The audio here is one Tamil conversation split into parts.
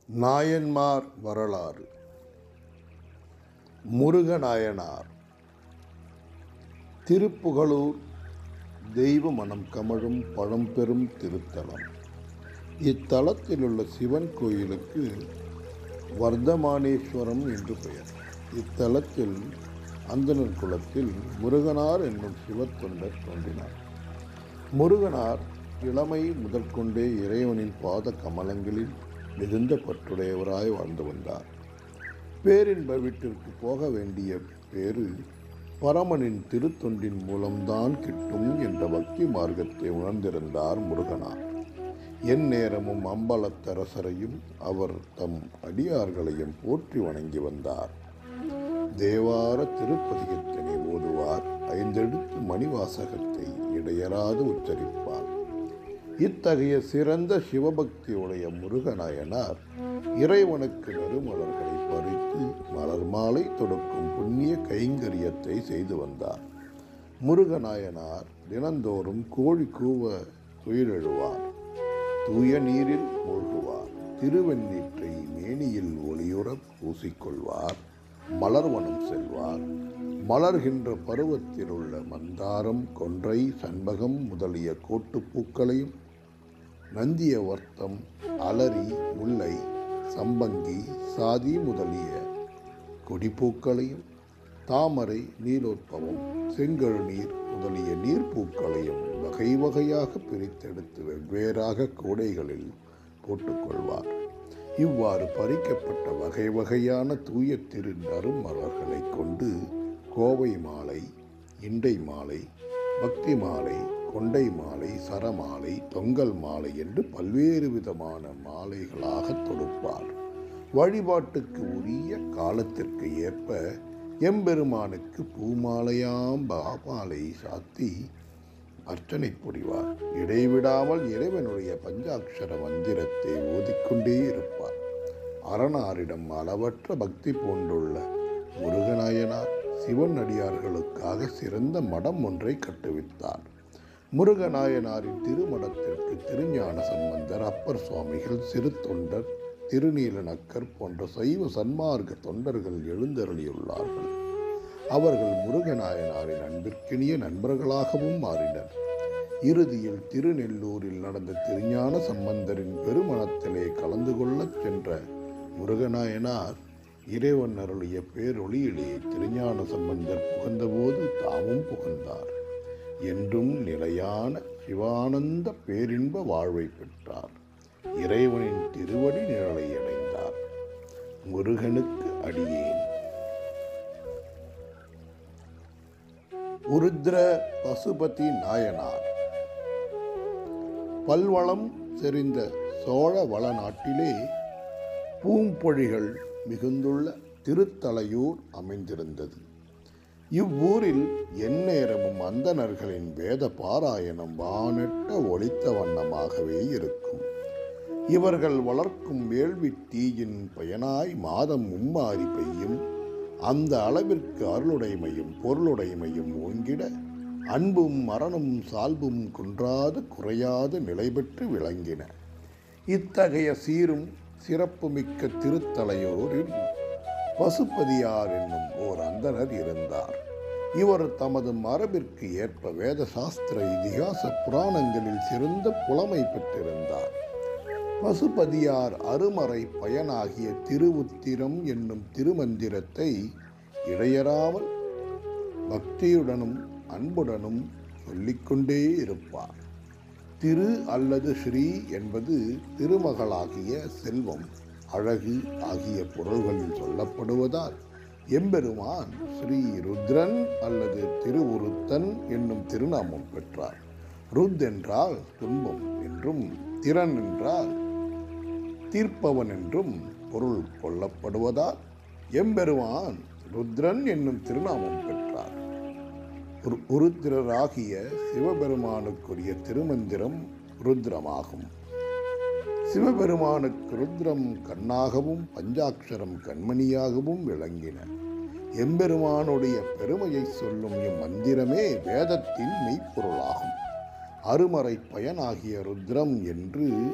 நாயன்மார் வரலாறு முருகநாயனார் திருப்புகழூர் தெய்வ மனம் கமழும் பழம்பெரும் திருத்தலம் இத்தலத்தில் உள்ள சிவன் கோயிலுக்கு வர்த்தமானேஸ்வரம் என்று பெயர் இத்தலத்தில் அந்தணர் குலத்தில் முருகனார் என்னும் சிவத்தொண்டர் தோன்றினார் முருகனார் இளமை முதற்கொண்டே இறைவனின் பாத கமலங்களில் மிகுந்த பற்றுடையவராய் வாழ்ந்து வந்தார் பேரின்ப வீட்டிற்கு போக வேண்டிய பேரு பரமனின் திருத்தொண்டின் மூலம்தான் கிட்டும் என்ற பக்தி மார்க்கத்தை உணர்ந்திருந்தார் முருகனார் என் நேரமும் அம்பலத்தரசரையும் அவர் தம் அடியார்களையும் போற்றி வணங்கி வந்தார் தேவார திருப்பதிகத்தினை ஓதுவார் ஐந்தெழுத்து மணிவாசகத்தை இடையராது உச்சரிப்பார் இத்தகைய சிறந்த சிவபக்தியுடைய முருகநாயனார் இறைவனுக்கு நறுமலர்களை பறித்து மலர் மாலை தொடுக்கும் புண்ணிய கைங்கரியத்தை செய்து வந்தார் முருகநாயனார் தினந்தோறும் கோழி கூவ துயிலெழுவார் தூய நீரில் மூழ்குவார் திருவெண்ணீற்றை மேனியில் ஒளியுற பூசிக்கொள்வார் மலர்வனம் செல்வார் மலர்கின்ற பருவத்தில் உள்ள மந்தாரம் கொன்றை சண்பகம் முதலிய கோட்டுப்பூக்களையும் நந்திய வர்த்தம் அலரி முல்லை சம்பங்கி சாதி முதலிய கொடிப்பூக்களையும் தாமரை நீலோத்பவம் செங்கழுநீர் முதலிய நீர்ப்பூக்களையும் வகை வகையாக பிரித்தெடுத்து வெவ்வேறாக கூடைகளில் போட்டுக்கொள்வார் இவ்வாறு பறிக்கப்பட்ட வகை வகையான தூய திரு நறுமலர்களை கொண்டு கோவை மாலை இண்டை மாலை பக்தி மாலை கொண்டை மாலை சரமாலை தொங்கல் மாலை என்று பல்வேறு விதமான மாலைகளாக தொடுப்பார் வழிபாட்டுக்கு உரிய காலத்திற்கு ஏற்ப எம்பெருமானுக்கு பூமாலையாம் பாமாலை சாத்தி அர்ச்சனை புரிவார் இடைவிடாமல் இறைவனுடைய பஞ்சாட்சர மந்திரத்தை ஓதிக்கொண்டே இருப்பார் அரணாரிடம் அளவற்ற பக்தி பூண்டுள்ள முருகநாயனார் சிவன் அடியார்களுக்காக சிறந்த மடம் ஒன்றை கட்டுவித்தார் முருகநாயனாரின் திருமடத்திற்கு திருஞான சம்பந்தர் அப்பர் சுவாமிகள் சிறு தொண்டர் திருநீலநக்கர் போன்ற சைவ சன்மார்க்க தொண்டர்கள் எழுந்தருளியுள்ளார்கள் அவர்கள் முருகநாயனாரின் அன்பிற்கினிய நண்பர்களாகவும் மாறினர் இறுதியில் திருநெல்லூரில் நடந்த திருஞான சம்பந்தரின் பெருமணத்திலே கலந்து கொள்ளச் சென்ற முருகநாயனார் இறைவன் அருளிய பேரொளியிலே திருஞான சம்பந்தர் புகழ்ந்தபோது தாமும் புகழ்ந்தார் என்றும் நிலையான சிவானந்த பேரின்ப வாழ்வை பெற்றார் இறைவனின் திருவடி நிழலை அடைந்தார் முருகனுக்கு அடியேன் உருத்ர பசுபதி நாயனார் பல்வளம் செறிந்த சோழ வளநாட்டிலே பூம்பொழிகள் மிகுந்துள்ள திருத்தலையூர் அமைந்திருந்தது இவ்வூரில் எந்நேரமும் அந்தணர்களின் வேத பாராயணம் வானெட்ட ஒளித்த வண்ணமாகவே இருக்கும் இவர்கள் வளர்க்கும் வேள்வி தீயின் பயனாய் மாதம் மும்மாறி பெய்யும் அந்த அளவிற்கு அருளுடைமையும் பொருளுடைமையும் ஓங்கிட அன்பும் மரணம் சால்பும் குன்றாது குறையாது நிலை பெற்று விளங்கின இத்தகைய சீரும் சிறப்புமிக்க திருத்தலையோரில் பசுபதியார் என்னும் ஓர் அந்தனர் இருந்தார் இவர் தமது மரபிற்கு ஏற்ப வேத சாஸ்திர இதிகாச புராணங்களில் சிறந்த புலமை பெற்றிருந்தார் பசுபதியார் அருமறை பயனாகிய திருவுத்திரம் என்னும் திருமந்திரத்தை இடையறாமல் பக்தியுடனும் அன்புடனும் சொல்லிக்கொண்டே இருப்பார் திரு அல்லது ஸ்ரீ என்பது திருமகளாகிய செல்வம் அழகு ஆகிய பொருள்களில் சொல்லப்படுவதால் எம்பெருமான் ஸ்ரீ ருத்ரன் அல்லது திருவுருத்தன் என்னும் திருநாமம் பெற்றார் ருத் என்றால் துன்பம் என்றும் திறன் என்றால் தீர்ப்பவன் என்றும் பொருள் கொள்ளப்படுவதால் எம்பெருமான் ருத்ரன் என்னும் திருநாமம் பெற்றார் உருத்திரராகிய சிவபெருமானுக்குரிய திருமந்திரம் ருத்ரமாகும் சிவபெருமானுக்கு ருத்ரம் கண்ணாகவும் பஞ்சாட்சரம் கண்மணியாகவும் விளங்கின எம்பெருமானுடைய பெருமையை சொல்லும் இம்மந்திரமே வேதத்தின் மெய்ப்பொருளாகும் அருமறை பயனாகிய ருத்ரம் என்று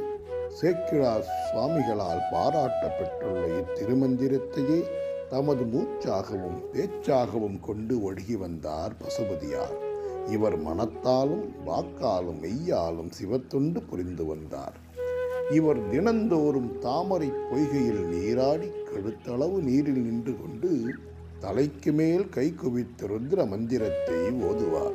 சேக்கிழா சுவாமிகளால் பாராட்டப்பட்டுள்ள இத்திருமந்திரத்தையே தமது மூச்சாகவும் பேச்சாகவும் கொண்டு ஒழுகி வந்தார் பசுபதியார் இவர் மனத்தாலும் வாக்காலும் மெய்யாலும் சிவத்தொண்டு புரிந்து வந்தார் இவர் தினந்தோறும் தாமரை பொய்கையில் நீராடி கழுத்தளவு நீரில் நின்று கொண்டு தலைக்கு மேல் கை குவித்து ருத்ர மந்திரத்தை ஓதுவார்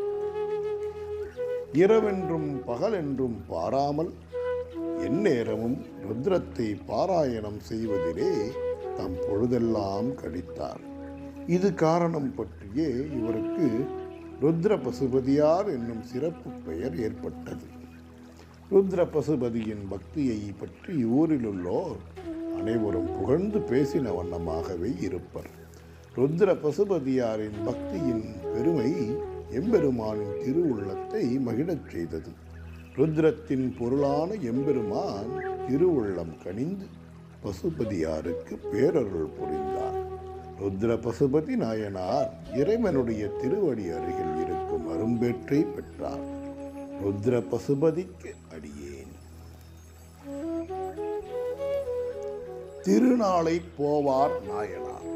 இரவென்றும் பகலென்றும் பாராமல் எந்நேரமும் ருத்ரத்தை பாராயணம் செய்வதிலே தம் பொழுதெல்லாம் கழித்தார் இது காரணம் பற்றியே இவருக்கு ருத்ர பசுபதியார் என்னும் சிறப்பு பெயர் ஏற்பட்டது ருத்ர பசுபதியின் பக்தியை பற்றி ஊரிலுள்ளோர் அனைவரும் புகழ்ந்து பேசின வண்ணமாகவே இருப்பர் ருத்ர பசுபதியாரின் பக்தியின் பெருமை எம்பெருமானின் திருவுள்ளத்தை மகிழச் செய்தது ருத்ரத்தின் பொருளான எம்பெருமான் திருவுள்ளம் கனிந்து பசுபதியாருக்கு பேரருள் புரிந்தார் ருத்ர பசுபதி நாயனார் இறைவனுடைய திருவடி அருகில் இருக்கும் அரும்பேற்றை பெற்றார் ருத்ர பசுபதிக்கு அடியேன் திருநாளை போவார் நாயனார்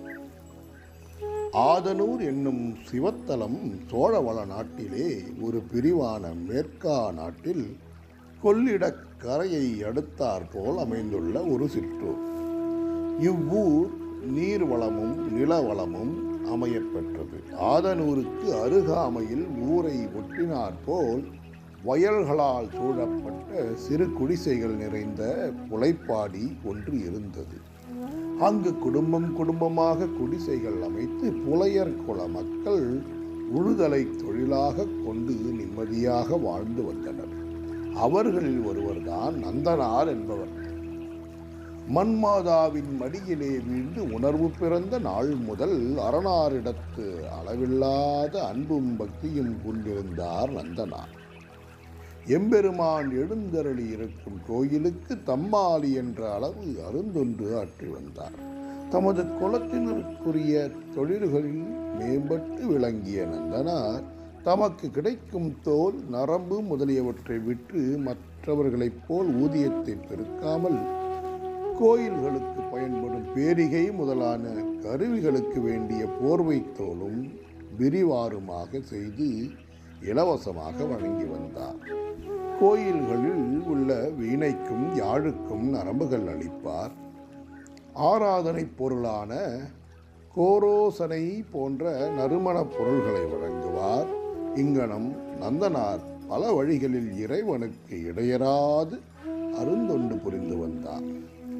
ஆதனூர் என்னும் சிவத்தலம் சோழவள நாட்டிலே ஒரு பிரிவான மேற்கா நாட்டில் கொள்ளிடக் கரையை அடுத்தாற் போல் அமைந்துள்ள ஒரு சிற்றூர் இவ்வூர் நீர்வளமும் நிலவளமும் அமையப்பெற்றது ஆதனூருக்கு அருகாமையில் ஊரை ஒட்டினாற்போல் வயல்களால் சூழப்பட்ட சிறு குடிசைகள் நிறைந்த புலைப்பாடி ஒன்று இருந்தது அங்கு குடும்பம் குடும்பமாக குடிசைகள் அமைத்து புலையர் குல மக்கள் உழுதலை தொழிலாக கொண்டு நிம்மதியாக வாழ்ந்து வந்தனர் அவர்களில் ஒருவர்தான் நந்தனார் என்பவர் மன்மாதாவின் மடியிலே வீழ்ந்து உணர்வு பிறந்த நாள் முதல் அரணாரிடத்து அளவில்லாத அன்பும் பக்தியும் கொண்டிருந்தார் நந்தனார் எம்பெருமான் எழுந்தருளி இருக்கும் கோயிலுக்கு தம்மாலி என்ற அளவு அருந்தொன்று ஆற்றி வந்தார் தமது குலத்தினருக்குரிய தொழில்களில் மேம்பட்டு விளங்கிய நந்தனார் தமக்கு கிடைக்கும் தோல் நரம்பு முதலியவற்றை விற்று மற்றவர்களைப் போல் ஊதியத்தை பெருக்காமல் கோயில்களுக்கு பயன்படும் பேரிகை முதலான கருவிகளுக்கு வேண்டிய போர்வை தோலும் விரிவாருமாக செய்து இலவசமாக வழங்கி வந்தார் கோயில்களில் உள்ள வீணைக்கும் யாழுக்கும் நரம்புகள் அளிப்பார் ஆராதனை பொருளான கோரோசனை போன்ற நறுமணப் பொருள்களை வழங்குவார் இங்கனம் நந்தனார் பல வழிகளில் இறைவனுக்கு இடையராது அருந்தொண்டு புரிந்து வந்தார்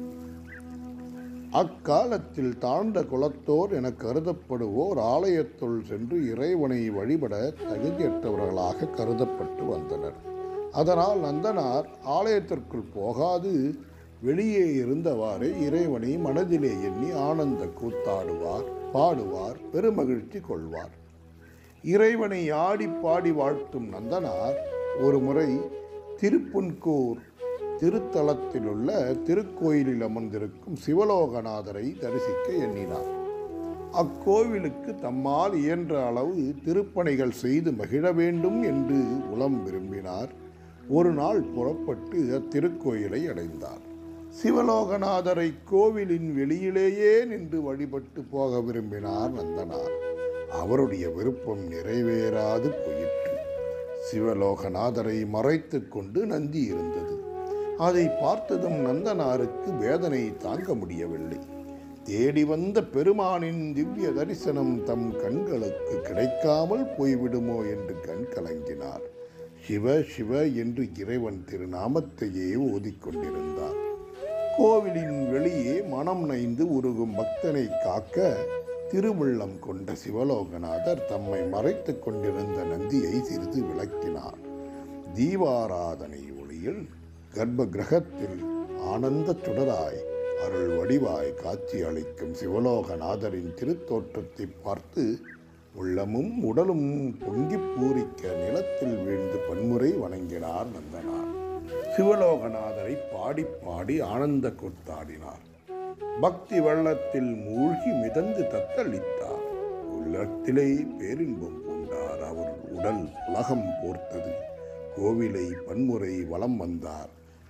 அக்காலத்தில் தாழ்ந்த குலத்தோர் என கருதப்படுவோர் ஆலயத்துள் சென்று இறைவனை வழிபட தகுதியற்றவர்களாக கருதப்பட்டு வந்தனர் அதனால் நந்தனார் ஆலயத்திற்குள் போகாது வெளியே இருந்தவாறே இறைவனை மனதிலே எண்ணி ஆனந்த கூத்தாடுவார் பாடுவார் பெருமகிழ்ச்சி கொள்வார் இறைவனை ஆடி பாடி வாழ்த்தும் நந்தனார் ஒரு முறை திருப்புன்கூர் திருத்தலத்திலுள்ள திருக்கோயிலில் அமர்ந்திருக்கும் சிவலோகநாதரை தரிசிக்க எண்ணினார் அக்கோவிலுக்கு தம்மால் இயன்ற அளவு திருப்பணிகள் செய்து மகிழ வேண்டும் என்று உளம் விரும்பினார் ஒரு நாள் புறப்பட்டு அத்திருக்கோயிலை அடைந்தார் சிவலோகநாதரை கோவிலின் வெளியிலேயே நின்று வழிபட்டு போக விரும்பினார் நந்தனார் அவருடைய விருப்பம் நிறைவேறாது போயிற்று சிவலோகநாதரை மறைத்து கொண்டு நந்தி இருந்தது அதை பார்த்ததும் நந்தனாருக்கு வேதனை தாங்க முடியவில்லை தேடி வந்த பெருமானின் திவ்ய தரிசனம் தம் கண்களுக்கு கிடைக்காமல் போய்விடுமோ என்று கண் கலங்கினார் சிவ சிவ என்று இறைவன் திருநாமத்தையே ஓதிக்கொண்டிருந்தார் கோவிலின் வெளியே மனம் நைந்து உருகும் பக்தனை காக்க திருவுள்ளம் கொண்ட சிவலோகநாதர் தம்மை மறைத்துக் கொண்டிருந்த நந்தியை சிறிது விளக்கினார் தீபாராதனை ஒளியில் கர்ப்ப கிரகத்தில் ஆனந்த சுடராய் அருள் வடிவாய் காட்சி அளிக்கும் சிவலோகநாதரின் திருத்தோற்றத்தை பார்த்து உள்ளமும் உடலும் பொங்கிப் பூரிக்க நிலத்தில் வீழ்ந்து பன்முறை வணங்கினார் நந்தனார் சிவலோகநாதரை பாடி பாடி ஆனந்த கூத்தாடினார் பக்தி வெள்ளத்தில் மூழ்கி மிதந்து தத்தளித்தார் உள்ளத்திலே பேரின்பம் கொண்டார் அவர் உடல் உலகம் போர்த்தது கோவிலை பன்முறை வலம் வந்தார்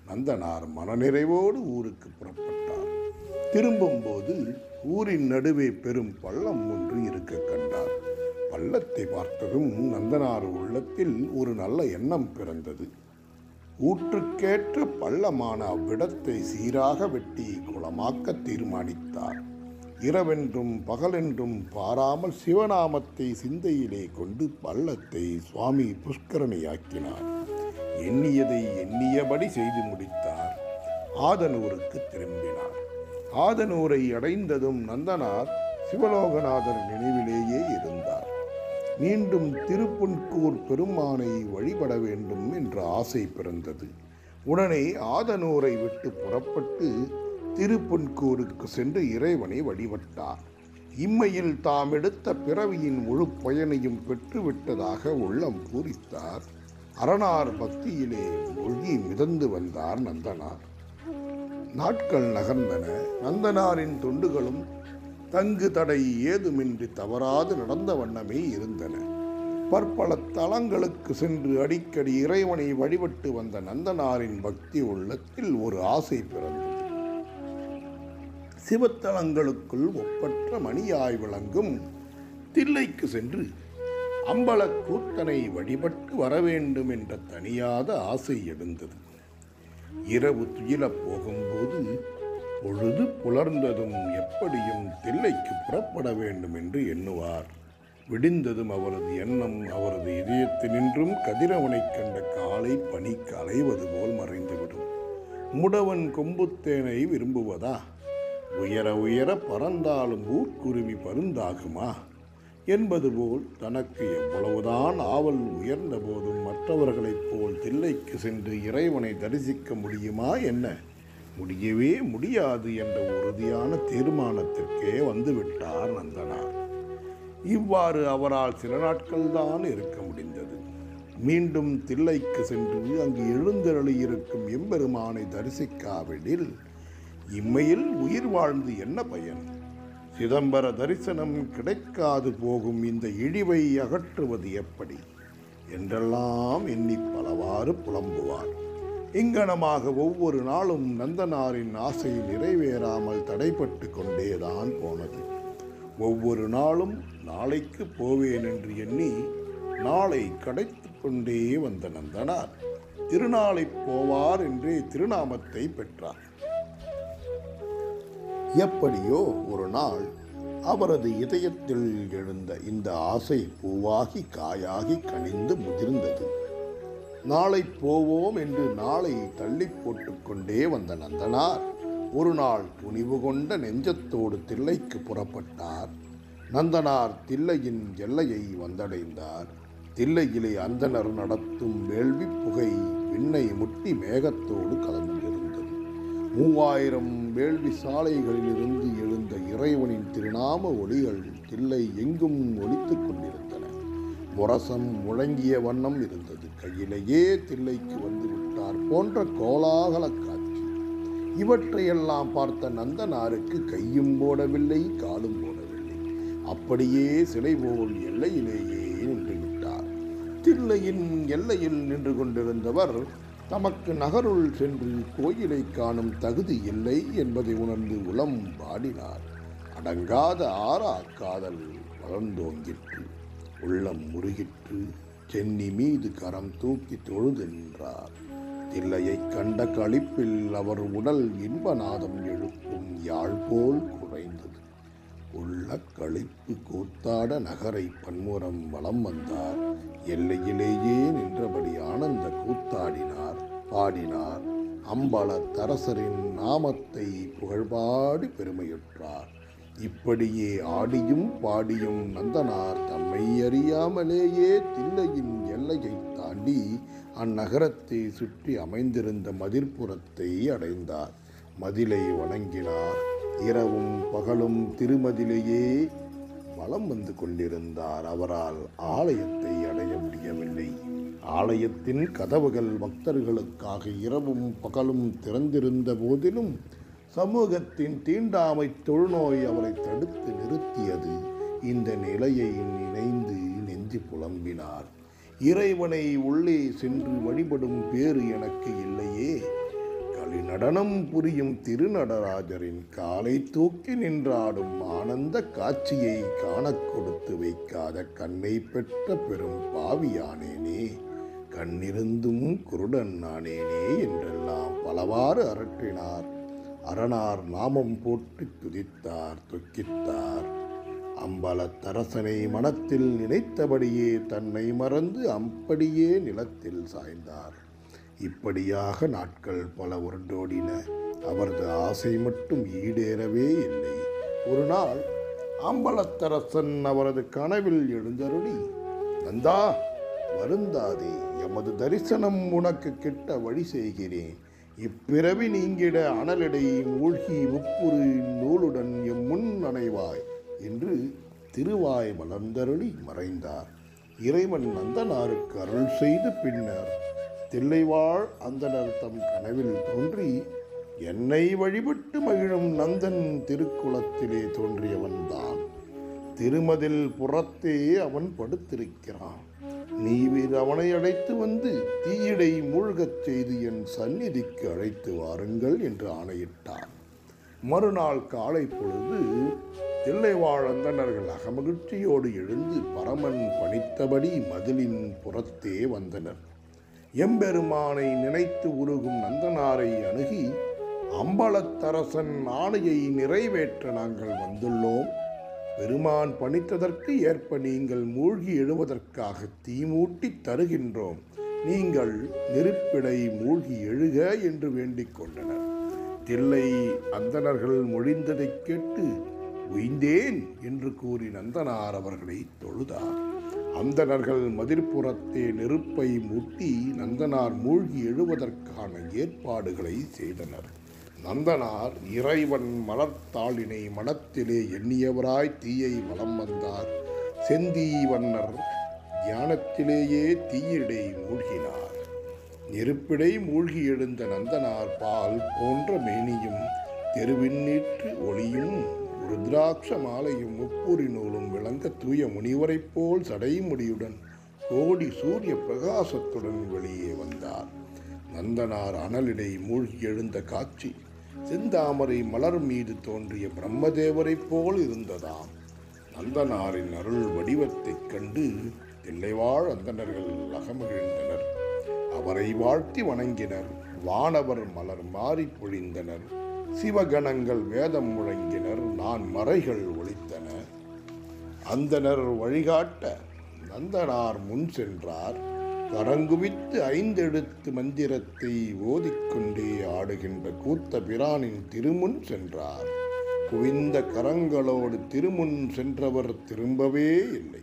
நந்தனார் மனநிறைவோடு ஊருக்கு புறப்பட்டார் திரும்பும்போது ஊரின் நடுவே பெரும் பள்ளம் ஒன்று இருக்க கண்டார் பள்ளத்தை பார்த்ததும் நந்தனார் உள்ளத்தில் ஒரு நல்ல எண்ணம் பிறந்தது ஊற்றுக்கேற்ற பள்ளமான அவ்விடத்தை சீராக வெட்டி குளமாக்க தீர்மானித்தார் இரவென்றும் பகலென்றும் பாராமல் சிவநாமத்தை சிந்தையிலே கொண்டு பள்ளத்தை சுவாமி புஷ்கரணியாக்கினார் எண்ணியதை எண்ணியபடி செய்து முடித்தார் ஆதனூருக்கு திரும்பினார் ஆதனூரை அடைந்ததும் நந்தனார் சிவலோகநாதர் நினைவிலேயே இருந்தார் மீண்டும் திருப்புன்கூர் பெருமானை வழிபட வேண்டும் என்ற ஆசை பிறந்தது உடனே ஆதனூரை விட்டு புறப்பட்டு திருப்புன்கூருக்கு சென்று இறைவனை வழிபட்டார் இம்மையில் தாம் எடுத்த பிறவியின் முழு பயனையும் பெற்றுவிட்டதாக உள்ளம் பூரித்தார் அரணார் பக்தியிலே மூழ்கி மிதந்து வந்தார் நந்தனார் நாட்கள் நகர்ந்தன நந்தனாரின் தொண்டுகளும் தங்கு தடை ஏதுமின்றி தவறாது நடந்த வண்ணமே இருந்தன பற்பல தலங்களுக்கு சென்று அடிக்கடி இறைவனை வழிபட்டு வந்த நந்தனாரின் பக்தி உள்ளத்தில் ஒரு ஆசை பிறந்தது சிவத்தலங்களுக்குள் ஒப்பற்ற மணியாய் விளங்கும் தில்லைக்கு சென்று அம்பல கூத்தனை வழிபட்டு வர வேண்டும் என்ற தனியாத ஆசை எழுந்தது இரவு துயிலப் போகும்போது பொழுது புலர்ந்ததும் எப்படியும் தில்லைக்கு புறப்பட வேண்டும் என்று எண்ணுவார் விடிந்ததும் அவரது எண்ணம் அவரது இதயத்தினின்றும் கதிரவனைக் கண்ட காலை பனிக்கு அலைவது போல் மறைந்துவிடும் முடவன் கொம்புத்தேனை விரும்புவதா உயர உயர பறந்தாலும் ஊர்க்குருவி பருந்தாகுமா என்பது போல் தனக்கு எவ்வளவுதான் ஆவல் உயர்ந்த போதும் மற்றவர்களைப் போல் தில்லைக்கு சென்று இறைவனை தரிசிக்க முடியுமா என்ன முடியவே முடியாது என்ற உறுதியான தீர்மானத்திற்கே வந்துவிட்டார் நந்தனார் இவ்வாறு அவரால் சில நாட்கள்தான் இருக்க முடிந்தது மீண்டும் தில்லைக்கு சென்று அங்கு எழுந்தருளியிருக்கும் எம்பெருமானை தரிசிக்காவிடில் இம்மையில் உயிர் வாழ்ந்து என்ன பயன் சிதம்பர தரிசனம் கிடைக்காது போகும் இந்த இழிவை அகற்றுவது எப்படி என்றெல்லாம் எண்ணி பலவாறு புலம்புவார் இங்கனமாக ஒவ்வொரு நாளும் நந்தனாரின் ஆசை நிறைவேறாமல் தடைப்பட்டு கொண்டேதான் போனது ஒவ்வொரு நாளும் நாளைக்கு போவேன் என்று எண்ணி நாளை கடைத்து கொண்டே வந்த நந்தனார் திருநாளை போவார் என்றே திருநாமத்தை பெற்றார் எப்படியோ ஒரு நாள் அவரது இதயத்தில் எழுந்த இந்த ஆசை பூவாகி காயாகி கனிந்து முதிர்ந்தது நாளை போவோம் என்று நாளை தள்ளி போட்டுக்கொண்டே வந்த நந்தனார் ஒரு நாள் துணிவு கொண்ட நெஞ்சத்தோடு தில்லைக்கு புறப்பட்டார் நந்தனார் தில்லையின் எல்லையை வந்தடைந்தார் தில்லையிலே அந்தனர் நடத்தும் வேள்வி புகை விண்ணை முட்டி மேகத்தோடு கலந்திருந்தது மூவாயிரம் வேள்வி சாலைகளிலிருந்து எழுந்த இறைவனின் திருநாம ஒளிகள் தில்லை எங்கும் ஒலித்துக் கொண்டிருந்தன முரசம் முழங்கிய வண்ணம் இருந்தது கையிலேயே தில்லைக்கு வந்து விட்டார் போன்ற கோலாகல காட்சி இவற்றையெல்லாம் பார்த்த நந்தனாருக்கு கையும் போடவில்லை காலும் போடவில்லை அப்படியே சிலை போல் எல்லையிலேயே நின்று விட்டார் தில்லையின் எல்லையில் நின்று கொண்டிருந்தவர் தமக்கு நகருள் சென்று கோயிலை காணும் தகுதி இல்லை என்பதை உணர்ந்து உளம் பாடினார் அடங்காத ஆறா காதல் வளர்ந்தோங்கிற்று உள்ளம் முருகிற்று சென்னி மீது கரம் தூக்கி தொழுது நின்றார் தில்லையைக் கண்ட களிப்பில் அவர் உடல் இன்பநாதம் எழுப்பும் யாழ் போல் குறைந்தது உள்ள களிப்பு கூத்தாட நகரை பன்முறம் வலம் வந்தார் எல்லையிலேயே நின்றபடி ஆனந்த கூத்தாடினார் பாடினார் அம்பல தரசரின் நாமத்தை புகழ்பாடி பெருமையுற்றார் இப்படியே ஆடியும் பாடியும் நந்தனார் தம்மை அறியாமலேயே தில்லையின் எல்லையை தாண்டி அந்நகரத்தை சுற்றி அமைந்திருந்த மதிர்ப்புறத்தை அடைந்தார் மதிலை வணங்கினார் இரவும் பகலும் திருமதிலேயே வலம் வந்து கொண்டிருந்தார் அவரால் ஆலயத்தை அடைய முடியவில்லை ஆலயத்தின் கதவுகள் பக்தர்களுக்காக இரவும் பகலும் திறந்திருந்த போதிலும் சமூகத்தின் தீண்டாமை தொழுநோய் அவரை தடுத்து நிறுத்தியது இந்த நிலையை நினைந்து நெஞ்சு புலம்பினார் இறைவனை உள்ளே சென்று வழிபடும் பேறு எனக்கு இல்லையே களி நடனம் புரியும் திருநடராஜரின் காலை தூக்கி நின்றாடும் ஆனந்த காட்சியை காணக் கொடுத்து வைக்காத கண்ணை பெற்ற பெரும் பாவியானேனே கண்ணிருந்தும் குருடன் நானேனே என்றெல்லாம் பலவாறு அரற்றினார் அரணார் நாமம் போட்டு துதித்தார் துக்கித்தார் அம்பலத்தரசனை மனத்தில் நினைத்தபடியே தன்னை மறந்து அப்படியே நிலத்தில் சாய்ந்தார் இப்படியாக நாட்கள் பல உருண்டோடின அவரது ஆசை மட்டும் ஈடேறவே இல்லை ஒரு நாள் அம்பலத்தரசன் அவரது கனவில் எழுந்தருளி நந்தா வருந்தாதே எமது தரிசனம் உனக்கு கிட்ட வழி செய்கிறேன் இப்பிறவி நீங்கிட அனலடை மூழ்கி முப்புரு நூலுடன் எம் முன் அணைவாய் என்று திருவாய் மலர்ந்தருளி மறைந்தார் இறைவன் நந்தனாருக்கு அருள் செய்து பின்னர் தில்லைவாழ் அந்தனர் தம் கனவில் தோன்றி என்னை வழிபட்டு மகிழும் நந்தன் திருக்குளத்திலே தோன்றியவன்தான் திருமதில் புறத்தே அவன் படுத்திருக்கிறான் நீவீர் அவனை அழைத்து வந்து தீயிடை மூழ்கச் செய்து என் சந்நிதிக்கு அழைத்து வாருங்கள் என்று ஆணையிட்டான் மறுநாள் காலை பொழுது தில்லைவாழ் அந்தணர்கள் அகமகிழ்ச்சியோடு எழுந்து பரமன் பணித்தபடி மதிலின் புறத்தே வந்தனர் எம்பெருமானை நினைத்து உருகும் நந்தனாரை அணுகி அம்பலத்தரசன் ஆணையை நிறைவேற்ற நாங்கள் வந்துள்ளோம் பெருமான் பணித்ததற்கு ஏற்ப நீங்கள் மூழ்கி எழுவதற்காக தீமூட்டி தருகின்றோம் நீங்கள் நெருப்பிடை மூழ்கி எழுக என்று வேண்டிக் கொண்டனர் தில்லை அந்தணர்கள் மொழிந்ததைக் கேட்டு உய்ந்தேன் என்று கூறி நந்தனார் அவர்களை தொழுதார் அந்தணர்கள் மதிர்ப்புறத்தே நெருப்பை மூட்டி நந்தனார் மூழ்கி எழுவதற்கான ஏற்பாடுகளை செய்தனர் நந்தனார் இறைவன் மலர்த்தாளினை மனத்திலே எண்ணியவராய் தீயை வலம் வந்தார் செந்தீ வண்ணர் தியானத்திலேயே தீயிடை மூழ்கினார் நெருப்பிடை மூழ்கி எழுந்த நந்தனார் பால் போன்ற மேனியும் தெருவிண்ணீற்று ஒளியும் ருத்ராட்ச மாலையும் முப்புரி நூலும் விளங்க தூய முனிவரைப் போல் சடைமுடியுடன் கோடி சூரிய பிரகாசத்துடன் வெளியே வந்தார் நந்தனார் அனலிடை மூழ்கி எழுந்த காட்சி செந்தாமரை மலர் மீது தோன்றிய பிரம்மதேவரைப் போல் இருந்ததாம் நந்தனாரின் அருள் வடிவத்தைக் கண்டு தில்லைவாழ் அந்தணர்கள் அகமகிழ்ந்தனர் அவரை வாழ்த்தி வணங்கினர் வானவர் மலர் மாறி பொழிந்தனர் சிவகணங்கள் வேதம் முழங்கினர் நான் மறைகள் ஒலித்தன அந்தனர் வழிகாட்ட நந்தனார் முன் சென்றார் கரங்குவித்து ஐந்தெழுத்து மந்திரத்தை ஓதிக்கொண்டே ஆடுகின்ற கூத்த பிரானின் திருமுன் சென்றார் குவிந்த கரங்களோடு திருமுன் சென்றவர் திரும்பவே இல்லை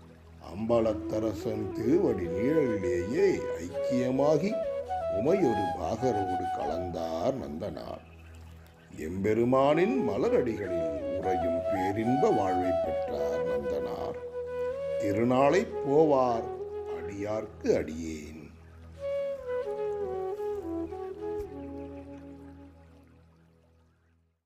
அம்பலத்தரசன் திருவடி நீழலிலேயே ஐக்கியமாகி உமையொரு பாகரோடு கலந்தார் நந்தனார் எம்பெருமானின் மலரடிகளில் உறையும் பேரின்ப வாழ்வை பெற்றார் நந்தனார் திருநாளை போவார் அடியார்க்கு அடியேன்